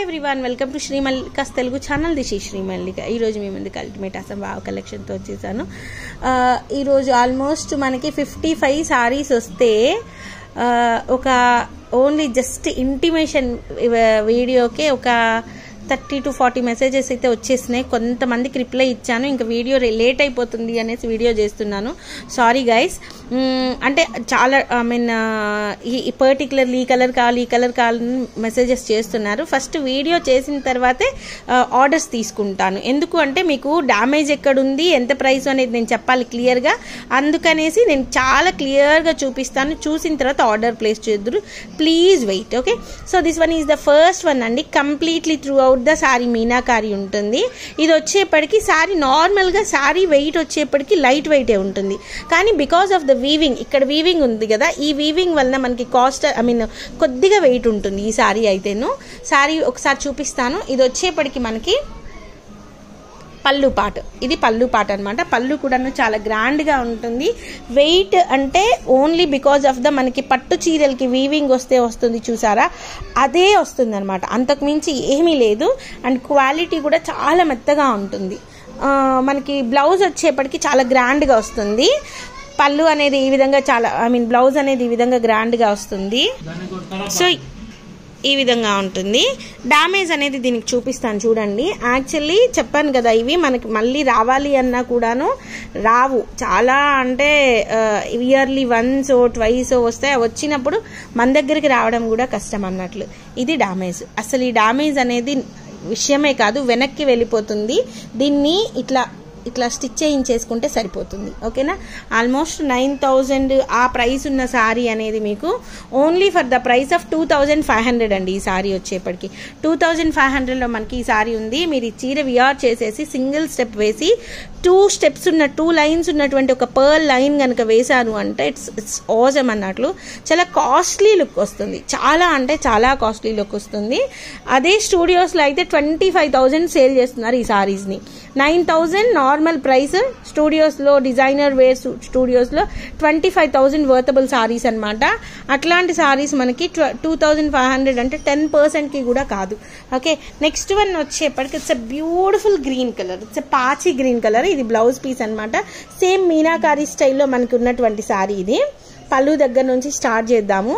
everyone welcome to Sri Mallika's Telugu channel this ఈ శ్రీ మల్లిక ఈరోజు మీ ముందుకు అల్టిమేట్ అసం వావ్ కలెక్షన్తో వచ్చేసాను ఆ, ఈరోజు ఆల్మోస్ట్ మనకి ఫిఫ్టీ ఫైవ్ సారీస్ వస్తే ఆ, ఒక ఓన్లీ జస్ట్ ఇంటిమేషన్ వీడియోకే ఒక థర్టీ టు ఫార్టీ మెసేజెస్ అయితే వచ్చేసినాయి కొంతమందికి రిప్లై ఇచ్చాను ఇంకా వీడియో లేట్ అయిపోతుంది అనేసి వీడియో చేస్తున్నాను సారీ గైస్ అంటే చాలా ఐ మీన్ ఈ పర్టికులర్లీ ఈ కలర్ కావాలి ఈ కలర్ కావాలని మెసేజెస్ చేస్తున్నారు ఫస్ట్ వీడియో చేసిన తర్వాతే ఆర్డర్స్ తీసుకుంటాను ఎందుకు అంటే మీకు డ్యామేజ్ ఎక్కడుంది ఎంత ప్రైస్ అనేది నేను చెప్పాలి క్లియర్గా అందుకనేసి నేను చాలా క్లియర్గా చూపిస్తాను చూసిన తర్వాత ఆర్డర్ ప్లేస్ చేద్దరు please wait okay so this one is the first one అండి completely throughout the sari meenakari ఉంటుంది ఇది వచ్చేప్పటికి శారీ నార్మల్గా శారీ వెయిట్ వచ్చేప్పటికి లైట్ వెయిటే ఉంటుంది కానీ బికాస్ ఆఫ్ ద వీవింగ్ ఇక్కడ వీవింగ్ ఉంది కదా ఈ వీవింగ్ వలన మనకి కాస్ట్ ఐ మీన్ కొద్దిగా వెయిట్ ఉంటుంది ఈ శారీ అయితేను శారీ ఒకసారి చూపిస్తాను ఇది వచ్చేప్పటికి మనకి పళ్ళు పాట ఇది పళ్ళు పాట అనమాట పళ్ళు కూడాను చాలా గ్రాండ్గా ఉంటుంది వెయిట్ అంటే ఓన్లీ బికాజ్ ఆఫ్ ద మనకి పట్టు చీరలకి వీవింగ్ వస్తే వస్తుంది చూసారా అదే వస్తుంది అనమాట అంతకు మించి ఏమీ లేదు అండ్ క్వాలిటీ కూడా చాలా మెత్తగా ఉంటుంది ఆ, మనకి బ్లౌజ్ వచ్చేప్పటికి చాలా గ్రాండ్గా వస్తుంది పళ్ళు అనేది ఈ విధంగా చాలా ఐ మీన్ బ్లౌజ్ అనేది ఈ విధంగా గ్రాండ్గా వస్తుంది సో ఈ విధంగా ఉంటుంది డ్యామేజ్ అనేది దీనికి చూపిస్తాను చూడండి యాక్చువల్లీ చెప్పాను కదా ఇవి మనకి మళ్ళీ రావాలి అన్నా కూడాను రావు చాలా అంటే ఇయర్లీ వన్స్ ట్వైస్ వస్తాయి వచ్చినప్పుడు మన దగ్గరికి రావడం కూడా కష్టం అన్నట్లు ఇది డ్యామేజ్ అసలు ఈ డ్యామేజ్ అనేది విషయమే కాదు వెనక్కి వెళ్ళిపోతుంది దీన్ని ఇట్లా ఇట్లా స్టిచ్ చేయించేసుకుంటే సరిపోతుంది ఓకేనా ఆల్మోస్ట్ నైన్ థౌజండ్ ఆ ప్రైస్ ఉన్న శారీ అనేది మీకు only for the price of two thousand five hundred అండి ఈ శారీ వచ్చేప్పటికి టూ థౌజండ్ ఫైవ్ హండ్రెడ్లో మనకి ఈ శారీ ఉంది మీరు ఈ చీర విఆర్ చేసేసి సింగిల్ స్టెప్ వేసి టూ స్టెప్స్ ఉన్న టూ లైన్స్ ఉన్నటువంటి ఒక పర్ల్ లైన్ కనుక వేశారు అంటే ఇట్స్ ఇట్స్ ఓజమ్ అన్నట్లు చాలా కాస్ట్లీ లుక్ వస్తుంది చాలా అంటే చాలా కాస్ట్లీ లుక్ వస్తుంది అదే స్టూడియోస్లో అయితే ట్వంటీ ఫైవ్ థౌజండ్ సేల్ చేస్తున్నారు ఈ సారీస్ని నైన్ థౌజండ్ నార్మల్ ప్రైస్ స్టూడియోస్లో డిజైనర్ వేర్ స్టూడియోస్లో twenty five thousand worthable saris అనమాట అట్లాంటి సారీస్ మనకి టూ థౌజండ్ ఫైవ్ హండ్రెడ్ అంటే టెన్ పర్సెంట్కి కూడా కాదు ఓకే నెక్స్ట్ వన్ వచ్చేప్పటికి it's a beautiful green colour it's a పాచి గ్రీన్ కలర్ ఇది బ్లౌజ్ పీస్ అనమాట సేమ్ మీనాకారి స్టైల్లో మనకి ఉన్నటువంటి సారీ ఇది పళ్ళు దగ్గర నుంచి స్టార్ట్ చేద్దాము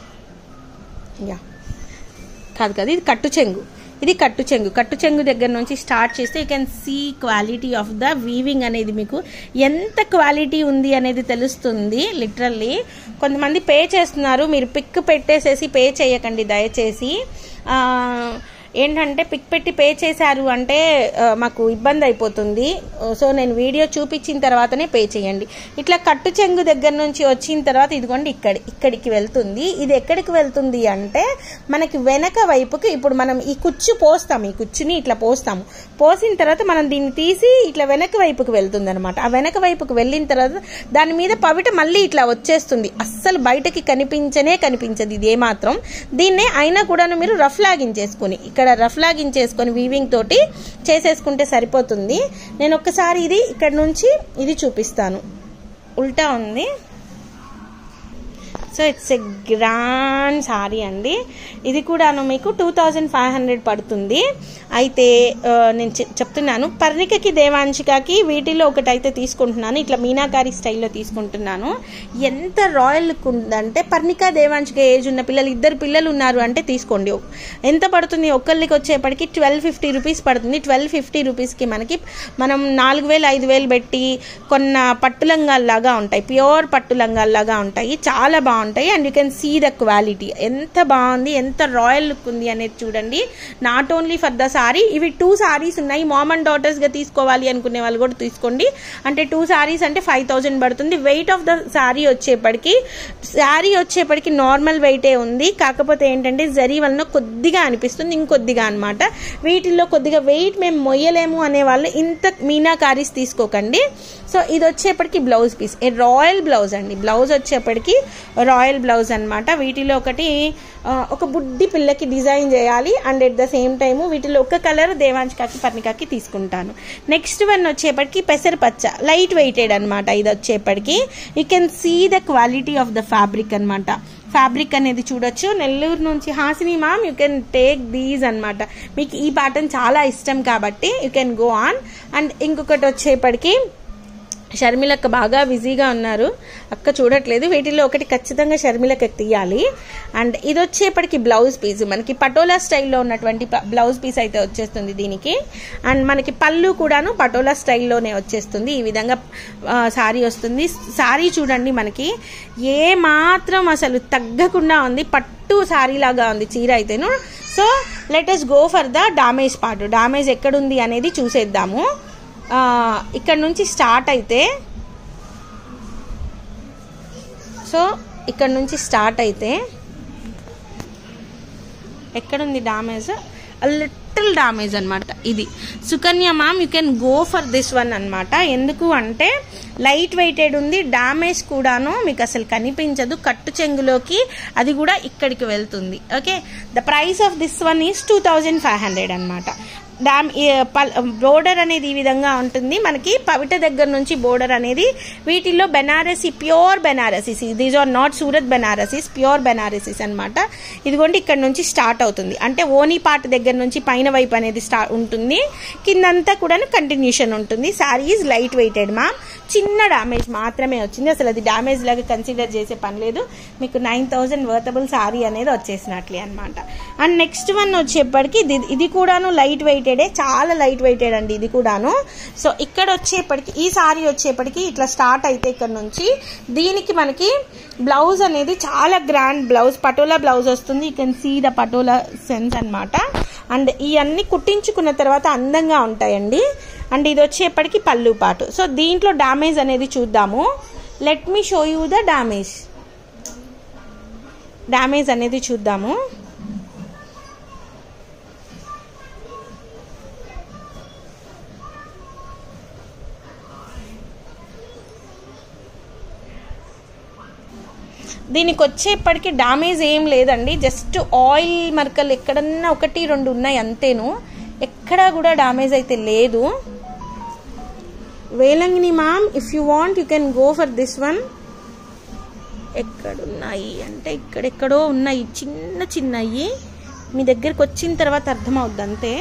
యా కాదు కదా ఇది కట్టు చెంగు ఇది కట్టు చెంగు కట్టు చెంగు దగ్గర నుంచి స్టార్ట్ చేస్తే you can see quality of the weaving అనేది మీకు ఎంత క్వాలిటీ ఉంది అనేది తెలుస్తుంది లిటరల్లీ కొంతమంది పే చేస్తున్నారు మీరు పిక్ పెట్టేసేసి పే చేయకండి దయచేసి ఆ, ఏంటంటే పిక్ పెట్టి పే చేశారు అంటే ఆ, మాకు ఇబ్బంది అయిపోతుంది సో నేను వీడియో చూపించిన తర్వాతనే పే చేయండి ఇట్లా కట్టు చెంగు దగ్గర నుంచి వచ్చిన తర్వాత ఇదిగోండి ఇక్కడ ఇక్కడికి వెళ్తుంది ఇది ఎక్కడికి వెళ్తుంది అంటే మనకి వెనక వైపుకి ఇప్పుడు మనం ఈ కుచ్చు పోస్తాం ఈ కుచ్చుని ఇట్లా పోస్తాము పోసిన తర్వాత మనం దీన్ని తీసి ఇట్లా వెనక వైపుకి వెళ్తుంది అనమాట ఆ వెనక వైపుకి వెళ్ళిన తర్వాత దాని మీద పవిట మళ్ళీ ఇట్లా వచ్చేస్తుంది అస్సలు బయటకి కనిపించనే కనిపించదు ఇది ఏమాత్రం దీన్నే అయినా కూడాను మీరు రఫ్ లాగిన్ చేసుకుని ఇక్కడ రఫ్ లాగిన్ చేసుకొని వీవింగ్ తోటి చేసేసుకుంటే సరిపోతుంది నేను ఒక్కసారి ఇది ఇక్కడ నుంచి ఇది చూపిస్తాను ఉల్టా ఉంది so it's a grand sari అండి ఇది కూడాను మీకు టూ థౌజండ్ ఫైవ్ హండ్రెడ్ పడుతుంది అయితే ఆ, నేను చె- చెప్తున్నాను పర్ణికకి దేవాంశికకి వీటిలో ఒకటైతే తీసుకుంటున్నాను ఇట్లా మీనాకారి స్టైల్లో తీసుకుంటున్నాను ఎంత రాయల్ లుక్ ఉందంటే పర్ణిక దేవాంశిక ఏజ్ ఉన్న పిల్లలు ఇద్దరు పిల్లలు ఉన్నారు అంటే తీసుకోండి ఎంత పడుతుంది ఒక్కళ్ళకి వచ్చేప్పటికి ట్వెల్వ్ ఫిఫ్టీ రూపీస్ పడుతుంది ట్వెల్వ్ ఫిఫ్టీ రూపీస్కి మనకి మనం నాలుగు వేలు ఐదు వేలు పెట్టి కొన్న పట్టు లంగాల్లాగా ఉంటాయి ప్యూర్ పట్టు లంగాల్లాగా ఉంటాయి చాలా బాగుంటాయి and you can see the quality ఎంత బాగుంది ఎంత రాయల్ లుక్ ఉంది అనేది చూడండి not only for the sari ఇవి టూ సారీస్ ఉన్నాయి మామ్ అండ్ డాటర్స్గా తీసుకోవాలి అనుకునే వాళ్ళు కూడా తీసుకోండి అంటే టూ సారీస్ అంటే ఫైవ్ థౌజండ్ పడుతుంది వెయిట్ ఆఫ్ ద సారీ వచ్చేప్పటికి శారీ వచ్చేప్పటికి నార్మల్ వెయిటే ఉంది కాకపోతే ఏంటంటే జరీ వలన కొద్దిగా అనిపిస్తుంది ఇంకొద్దిగా అనమాట వీటిల్లో కొద్దిగా వెయిట్ మేము మొయ్యలేము అనే వాళ్ళు ఇంత మీనాకారీస్ తీసుకోకండి సో ఇది వచ్చేప్పటికి blouse piece a royal blouse అండి బ్లౌజ్ వచ్చేప్పటికి రాయల్ బ్లౌజ్ అనమాట వీటిలో ఒకటి ఆ, ఒక బుడ్డి పిల్లకి డిజైన్ చేయాలి and at the same time వీటిలో ఒక కలర్ దేవాంశికాకి పర్ణికాకి తీసుకుంటాను నెక్స్ట్ వన్ వచ్చేప్పటికి పెసరపచ్చ లైట్ వెయిటెడ్ అనమాట ఇది వచ్చేప్పటికి you can see the quality of the fabric అనమాట ఫ్యాబ్రిక్ అనేది చూడొచ్చు నెల్లూరు నుంచి Hasini ma'am you can take these అన్నమాట మీకు ఈ ప్యాటర్న్ చాలా ఇష్టం కాబట్టి you can go on and ఇంకొకటి వచ్చేప్పటికి షర్మిలక్క బాగా బిజీగా ఉన్నారు అక్క చూడట్లేదు వీటిల్లో ఒకటి ఖచ్చితంగా షర్మిలక్క తీయాలి అండ్ ఇది వచ్చేప్పటికి బ్లౌజ్ పీస్ మనకి పటోలా స్టైల్లో ఉన్నటువంటి ప- బ్లౌజ్ పీస్ అయితే వచ్చేస్తుంది దీనికి అండ్ మనకి పళ్ళు కూడాను పటోలా స్టైల్లోనే వచ్చేస్తుంది ఈ విధంగా ఆ, సారీ వస్తుంది సారీ చూడండి మనకి ఏ మాత్రం అసలు తగ్గకుండా ఉంది పట్టు సారీ లాగా ఉంది చీర అయితేను so let us go for the damage part damage ఎక్కడుంది అనేది చూసేద్దాము ఆ, ఇక్కడ నుంచి స్టార్ట్ అయితే సో ఇక్కడ నుంచి స్టార్ట్ అయితే ఎక్కడుంది డామేజ్ లిటిల్ డామేజ్ అనమాట ఇది Sukanya ma'am you can go for this one అనమాట ఎందుకు అంటే లైట్ వెయిటెడ్ ఉంది డామేజ్ కూడాను మీకు అసలు కనిపించదు కట్టు చెంగులోకి అది కూడా ఇక్కడికి వెళ్తుంది okay the price of this one is two thousand five hundred అనమాట డామ్ బోర్డర్ అనేది ఈ విధంగా ఉంటుంది మనకి పవిట దగ్గర నుంచి బోర్డర్ అనేది వీటిల్లో Banarasi pure Banarasis these are not Surat Banarasis pure Banarasis అనమాట ఇదిగోండి ఇక్కడ నుంచి స్టార్ట్ అవుతుంది అంటే ఓనీ పార్ట్ దగ్గర నుంచి పైన వైపు అనేది స్టార్ట్ ఉంటుంది కిందంతా కూడా కంటిన్యూషన్ ఉంటుంది శారీ ఈజ్ లైట్ వెయిటెడ్ మా చిన్న డామేజ్ మాత్రమే వచ్చింది అసలు అది డామేజ్ లాగా కన్సిడర్ చేసే పని లేదు మీకు నైన్ థౌజండ్ వర్తబుల్ సారీ అనేది వచ్చేసినట్లే అనమాట అండ్ నెక్స్ట్ వన్ వచ్చేప్పటికి ఇది ఇది కూడాను లైట్ వెయిటెడే చాలా లైట్ వెయిటెడ్ అండి ఇది కూడాను సో ఇక్కడ వచ్చేప్పటికి ఈ సారీ వచ్చేప్పటికి ఇట్లా స్టార్ట్ అయితే ఇక్కడ నుంచి దీనికి మనకి బ్లౌజ్ అనేది చాలా గ్రాండ్ బ్లౌజ్ పటోలా బ్లౌజ్ వస్తుంది you can see the patola sense అన్నమాట అండ్ ఇవన్నీ కుట్టించుకున్న తర్వాత అందంగా ఉంటాయండి అండ్ ఇది వచ్చేప్పటికి పళ్ళు పాటు సో దీంట్లో డామేజ్ అనేది చూద్దాము let me show you the damage damage అనేది చూద్దాము దీనికి వచ్చేప్పటికి డామేజ్ ఏం లేదండి జస్ట్ ఆయిల్ మరకలు ఎక్కడన్నా ఒకటి రెండు ఉన్నాయి అంతేను ఎక్కడా కూడా డామేజ్ అయితే లేదు వేలంగిని ma'am if you want you can go for this one ఎక్కడున్నాయి అంటే ఇక్కడెక్కడో ఉన్నాయి చిన్న చిన్నవి మీ దగ్గరికి వచ్చిన తర్వాత అర్థమవుద్ది అంతే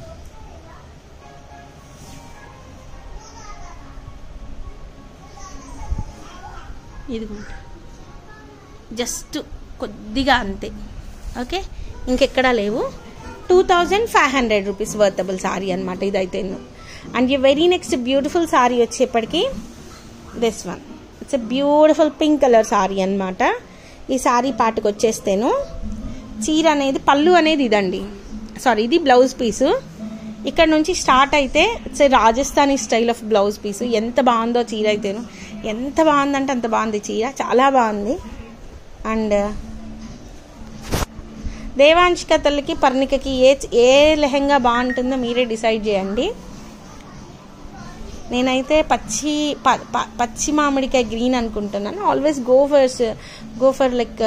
ఇదిగోండి జస్ట్ కొద్దిగా అంతే ఓకే ఇంకెక్కడా లేవు two thousand five hundred rupees worthable saree అనమాట ఇదైతే అండ్ ఈ వెరీ నెక్స్ట్ బ్యూటిఫుల్ సారీ వచ్చేప్పటికి this one it's a beautiful pink colour saree అనమాట ఈ సారీ పాటకు వచ్చేస్తేను చీర అనేది పళ్ళు అనేది ఇదండి సారీ ఇది బ్లౌజ్ పీసు ఇక్కడ నుంచి స్టార్ట్ అయితే it's Rajasthani style of blouse piece ఎంత బాగుందో చీర అయితేను ఎంత బాగుందంటే అంత బాగుంది చీర చాలా బాగుంది అండ్ దేవాంశిక తల్లికి పర్ణికకి ఏ ఏ లెహంగా బాగుంటుందో మీరే డిసైడ్ చేయండి నేనైతే పచ్చి ప- ప- పచ్చి మామిడికాయ గ్రీన్ అనుకుంటున్నాను always go for go for like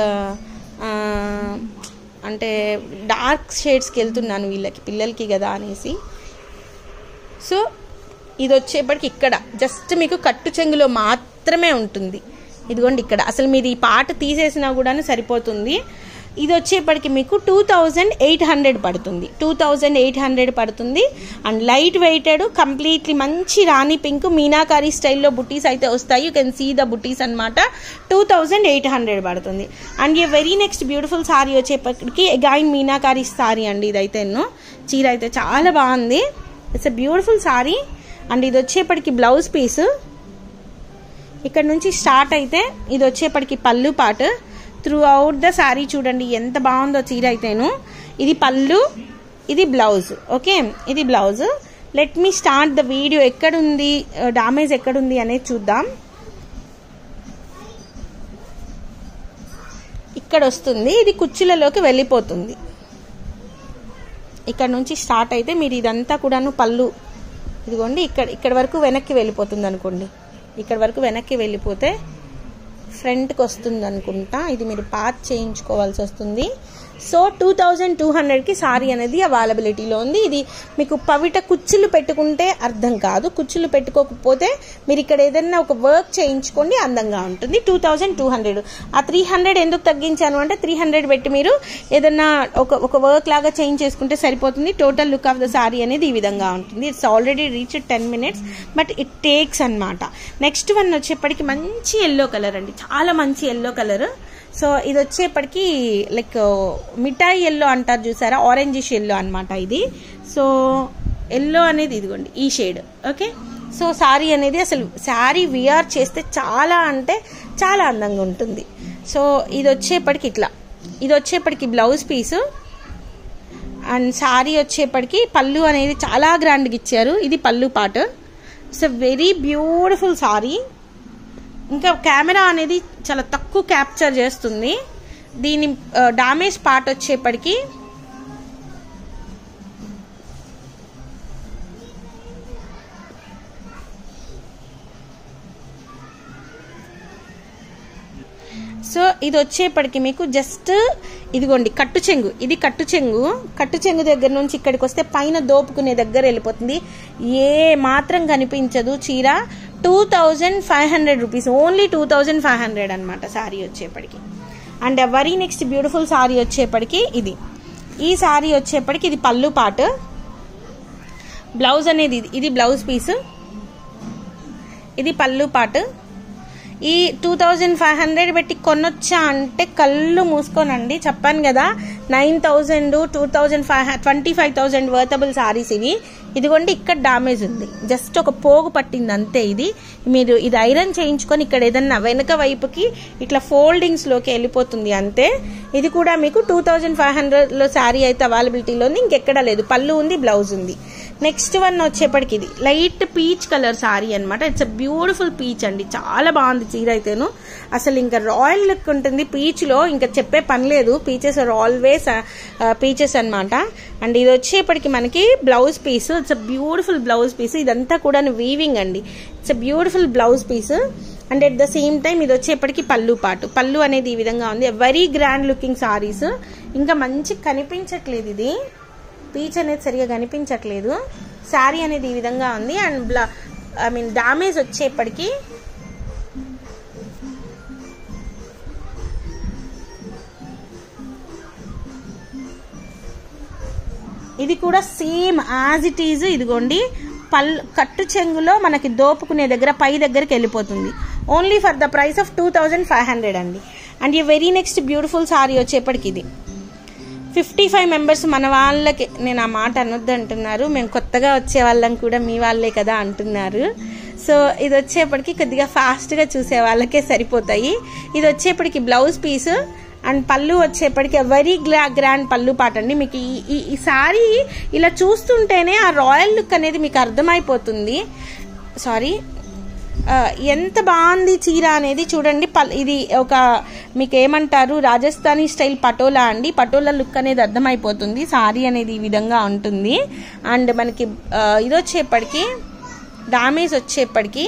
అంటే డార్క్ షేడ్స్కి వెళ్తున్నాను వీళ్ళకి పిల్లలకి కదా అనేసి సో ఇది వచ్చేప్పటికి ఇక్కడ జస్ట్ మీకు కట్టు చెంగులో మాత్రమే ఉంటుంది ఇదిగోండి ఇక్కడ అసలు మీది ఈ పాట తీసేసినా కూడా సరిపోతుంది ఇది వచ్చేప్పటికి మీకు టూ థౌజండ్ ఎయిట్ హండ్రెడ్ పడుతుంది టూ థౌజండ్ ఎయిట్ హండ్రెడ్ పడుతుంది అండ్ లైట్ వెయిటెడ్ కంప్లీట్లీ మంచి రాణి పింక్ మీనాకారి స్టైల్లో బుటీస్ అయితే వస్తాయి you can see the beauties అనమాట టూ థౌజండ్ ఎయిట్ హండ్రెడ్ పడుతుంది అండ్ ఈ వెరీ నెక్స్ట్ బ్యూటిఫుల్ సారీ వచ్చేప్పటికి అగైన్ మీనాకారి సారీ అండి ఇదైతే ఎన్నో చీర అయితే చాలా బాగుంది it's a beautiful saree and ఇది వచ్చేప్పటికి బ్లౌజ్ పీస్ ఇక్కడ నుంచి స్టార్ట్ అయితే ఇది వచ్చేప్పటికి పళ్ళు పాటు త్రూ అవుట్ ద శారీ చూడండి ఎంత బాగుందో చీర అయితేను ఇది పళ్ళు ఇది బ్లౌజ్ ఓకే ఇది blouse let me start the video ఎక్కడుంది డామేజ్ ఎక్కడుంది అనేది చూద్దాం ఇక్కడ వస్తుంది ఇది కుచ్చులలోకి వెళ్ళిపోతుంది ఇక్కడ నుంచి స్టార్ట్ అయితే మీరు ఇదంతా కూడాను పళ్ళు ఇదిగోండి ఇక్కడ ఇక్కడ వరకు వెనక్కి వెళ్ళిపోతుంది అనుకోండి ఇక్కడ వరకు వెనక్కి వెళ్ళిపోతే ఫ్రంట్కి వస్తుంది అనుకుంటా ఇది మీరు పాత్ చేయించుకోవాల్సి వస్తుంది సో టూ థౌజండ్ టూ హండ్రెడ్కి సారీ అనేది అవైలబిలిటీలో ఉంది ఇది మీకు పవిట కుచ్చులు పెట్టుకుంటే అర్థం కాదు కుచ్చులు పెట్టుకోకపోతే మీరు ఇక్కడ ఏదైనా ఒక వర్క్ చేయించుకోండి అందంగా ఉంటుంది టూ థౌజండ్ టూ హండ్రెడ్ ఆ త్రీ హండ్రెడ్ ఎందుకు తగ్గించాను అంటే త్రీ హండ్రెడ్ పెట్టి మీరు ఏదైనా ఒక ఒక వర్క్ లాగా చేంజ్ చేసుకుంటే సరిపోతుంది total look of the saree అనేది ఈ విధంగా ఉంటుంది it's already reach ten minutes but it takes అనమాట నెక్స్ట్ వన్ వచ్చేప్పటికి మంచి ఎల్లో కలర్ అండి చాలా మంచి ఎల్లో కలర్ సో ఇది వచ్చేప్పటికి లైక్ మిఠాయి ఎల్లో అంటారు చూసారా ఆరెంజిష్ ఎల్లో అనమాట ఇది సో ఎల్లో అనేది ఇదిగోండి ఈ షేడ్ ఓకే సో శారీ అనేది అసలు శారీ విఆర్ చేస్తే చాలా అంటే చాలా అందంగా ఉంటుంది సో ఇది వచ్చేప్పటికి ఇట్లా ఇది వచ్చేప్పటికి బ్లౌజ్ పీసు అండ్ శారీ వచ్చేప్పటికి పళ్ళు అనేది చాలా గ్రాండ్గా ఇచ్చారు ఇది పళ్ళు పాట it's a very beautiful saree ఇంకా కెమెరా అనేది చాలా తక్కువ క్యాప్చర్ చేస్తుంది దీని డామేజ్ పార్ట్ వచ్చేప్పటికి సో ఇది వచ్చేప్పటికి మీకు జస్ట్ ఇదిగోండి కట్టు చెంగు ఇది కట్టు చెంగు కట్టు చెంగు దగ్గర నుంచి ఇక్కడికి వస్తే పైన దోపుకునే దగ్గర వెళ్ళిపోతుంది ఏ మాత్రం కనిపించదు చీర two thousand five hundred rupees only two thousand five hundred అనమాట శారీ వచ్చేప్పటికి and very next beautiful saree వచ్చేప్పటికి ఇది ఈ శారీ వచ్చేప్పటికి ఇది పళ్ళు పాటు బ్లౌజ్ అనేది ఇది ఇది బ్లౌజ్ పీస్ ఇది పళ్ళు పాటు ఈ టూ థౌజండ్ ఫైవ్ హండ్రెడ్ పెట్టి కొనొచ్చా అంటే కళ్ళు మూసుకోనండి చెప్పాను కదా nine thousand two thousand five twenty five thousand worthable sarees ఇవి ఇదిగోండి ఇక్కడ డామేజ్ ఉంది జస్ట్ ఒక పోగు పట్టింది అంతే ఇది మీరు ఇది ఐరన్ చేయించుకొని ఇక్కడ ఏదన్నా వెనక వైపుకి ఇట్లా ఫోల్డింగ్స్లోకి వెళ్ళిపోతుంది అంతే ఇది కూడా మీకు టూ థౌజండ్ ఫైవ్ హండ్రెడ్లో శారీ అయితే అవైలబిలిటీలో ఉంది ఇంకెక్కడా లేదు పళ్ళు ఉంది బ్లౌజ్ ఉంది నెక్స్ట్ వన్ వచ్చేప్పటికి ఇది లైట్ పీచ్ కలర్ సారీ అనమాట ఇట్స్ అ బ్యూటిఫుల్ పీచ్ అండి చాలా బాగుంది చీర అయితేను అసలు ఇంకా రాయల్ లుక్ ఉంటుంది పీచ్లో ఇంకా చెప్పే పని లేదు పీచెస్ ఆర్ ఆల్వేస్ పీచెస్ అనమాట అండ్ ఇది వచ్చేప్పటికి మనకి blouse piece it's a beautiful blouse piece ఇదంతా కూడా వీవింగ్ అండి it's a beautiful blouse piece and at the same time ఇది వచ్చేప్పటికి పళ్ళు పాటు పళ్ళు అనేది ఈ విధంగా ఉంది వెరీ గ్రాండ్ లుకింగ్ సారీస్ ఇంకా మంచి కనిపించట్లేదు ఇది పీచ్ అనేది సరిగా కనిపించట్లేదు శారీ అనేది ఈ విధంగా ఉంది and blah I mean damage వచ్చేప్పటికి ఇది కూడా సేమ్ యాజ్ ఇట్ ఈజ్ ఇదిగోండి పల్ కట్టు చెంగులో మనకి దోపుకునే దగ్గర పై దగ్గరికి వెళ్ళిపోతుంది only for the price of two thousand five hundred అండి అండ్ ఈ వెరీ నెక్స్ట్ బ్యూటిఫుల్ సారీ వచ్చేప్పటికి ఇది ఫిఫ్టీ ఫైవ్ మెంబర్స్ మన వాళ్ళకి నేను ఆ మాట అనొద్దు అంటున్నారు మేము కొత్తగా వచ్చే వాళ్ళం కూడా మీ వాళ్ళే కదా అంటున్నారు సో ఇది వచ్చేప్పటికి కొద్దిగా ఫాస్ట్గా చూసే వాళ్ళకే సరిపోతాయి ఇది వచ్చేప్పటికి బ్లౌజ్ పీస్ అండ్ పళ్ళు వచ్చేప్పటికి వెరీ గ్లా గ్రాండ్ పళ్ళు పాట అండి మీకు ఈ ఈ సారీ ఇలా చూస్తుంటేనే ఆ రాయల్ లుక్ అనేది మీకు అర్థమైపోతుంది సారీ ఎంత బాగుంది చీర అనేది చూడండి పల్ ఇది ఒక మీకు ఏమంటారు రాజస్థానీ స్టైల్ పటోలా అండి పటోలా లుక్ అనేది అర్థమైపోతుంది సారీ అనేది ఈ విధంగా ఉంటుంది అండ్ మనకి ఇది వచ్చేప్పటికి డామేజ్ వచ్చేప్పటికి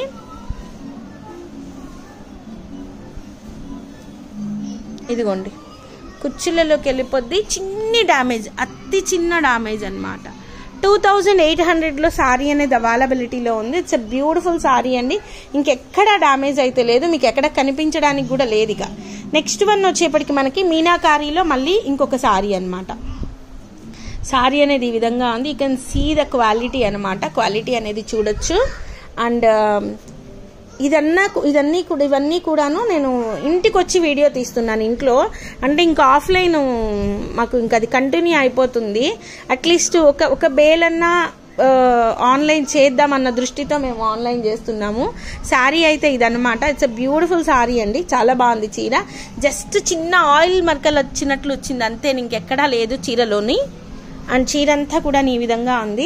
ఇదిగోండి కుర్చీలలోకి వెళ్ళిపోద్ది చిన్ని డ్యామేజ్ అతి చిన్న డ్యామేజ్ అనమాట టూ థౌజండ్ ఎయిట్ హండ్రెడ్లో సారీ అనేది అవైలబిలిటీలో ఉంది ఇట్స్ ఎ బ్యూటిఫుల్ సారీ అండి ఇంకెక్కడ డ్యామేజ్ అయితే లేదు మీకు ఎక్కడ కనిపించడానికి కూడా లేదు ఇక నెక్స్ట్ వన్ వచ్చేప్పటికి మనకి మీనాకారీలో మళ్ళీ ఇంకొక సారీ అనమాట సారీ అనేది ఈ విధంగా ఉంది you can see the quality అనమాట క్వాలిటీ అనేది చూడొచ్చు అండ్ ఇదన్నా ఇదన్నీ కూడా ఇవన్నీ కూడాను నేను ఇంటికి వచ్చి వీడియో తీస్తున్నాను ఇంట్లో అంటే ఇంకా ఆఫ్లైన్ మాకు ఇంకా అది కంటిన్యూ అయిపోతుంది అట్లీస్ట్ ఒక ఒక బేలన్నా ఆన్లైన్ చేద్దామన్న దృష్టితో మేము ఆన్లైన్ చేస్తున్నాము శారీ అయితే ఇదనమాట ఇట్స్ అ బ్యూటిఫుల్ శారీ అండి చాలా బాగుంది చీర జస్ట్ చిన్న ఆయిల్ మరకలు వచ్చినట్లు వచ్చింది అంతే ఇంకెక్కడా లేదు చీరలోని అండ్ చీర అంతా కూడా ఈ విధంగా ఉంది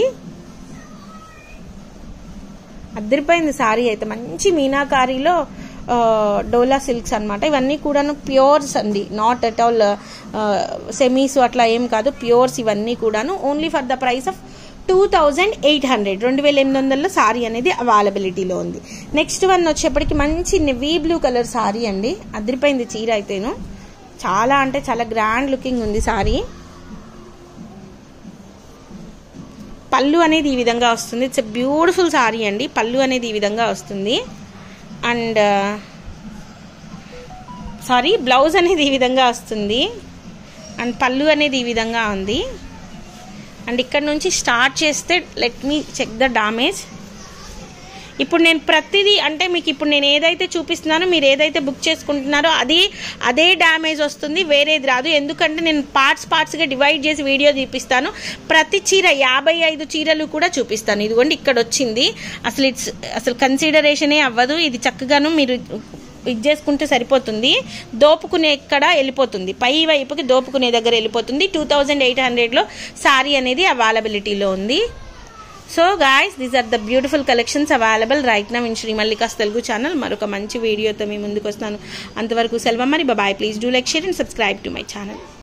అద్దరిపోయింది శారీ అయితే మంచి మీనాకారీలో డోలా సిల్క్స్ అనమాట ఇవన్నీ కూడాను ప్యూర్స్ అండి నాట్ అట్ ఆల్ సెమీస్ అట్లా ఏం కాదు ప్యూర్స్ ఇవన్నీ కూడాను only for the price of two thousand eight hundred రెండు వేల ఎనిమిది వందలలో సారీ అనేది అవైలబిలిటీలో ఉంది నెక్స్ట్ వన్ వచ్చేప్పటికి మంచి నెవీ బ్లూ కలర్ సారీ అండి అదిరిపోయింది చీర అయితేను చాలా అంటే చాలా గ్రాండ్ లుకింగ్ ఉంది సారీ పళ్ళు అనేది ఈ విధంగా వస్తుంది ఇట్స్ ఎ బ్యూటిఫుల్ సారీ అండి పళ్ళు అనేది ఈ విధంగా వస్తుంది అండ్ సారీ బ్లౌజ్ అనేది ఈ విధంగా వస్తుంది అండ్ పళ్ళు అనేది ఈ విధంగా ఉంది అండ్ ఇక్కడ నుంచి స్టార్ట్ చేస్తే let me check the damage ఇప్పుడు నేను ప్రతిదీ అంటే మీకు ఇప్పుడు నేను ఏదైతే చూపిస్తున్నానో మీరు ఏదైతే బుక్ చేసుకుంటున్నారో అది అదే డ్యామేజ్ వస్తుంది వేరేది రాదు ఎందుకంటే నేను పార్ట్స్ పార్ట్స్గా డివైడ్ చేసి వీడియో చూపిస్తాను ప్రతి చీర యాభై ఐదు చీరలు కూడా చూపిస్తాను ఇదిగోండి ఇక్కడ వచ్చింది అసలు ఇట్స్ అసలు కన్సిడరేషనే అవ్వదు ఇది చక్కగాను మీరు ఇది చేసుకుంటే సరిపోతుంది దోపుకునే ఎక్కడ వెళ్ళిపోతుంది పై వైపుకి దోపుకునే దగ్గర వెళ్ళిపోతుంది టూ థౌజండ్ ఎయిట్ హండ్రెడ్లో సారీ అనేది అవైలబిలిటీలో ఉంది so guys these are the beautiful collections available right now in Shri Mallika's Telugu channel మరొక మంచి వీడియోతో మీ ముందుకు వస్తాను అంతవరకు సెలవు మరి bye please do like share and subscribe to my channel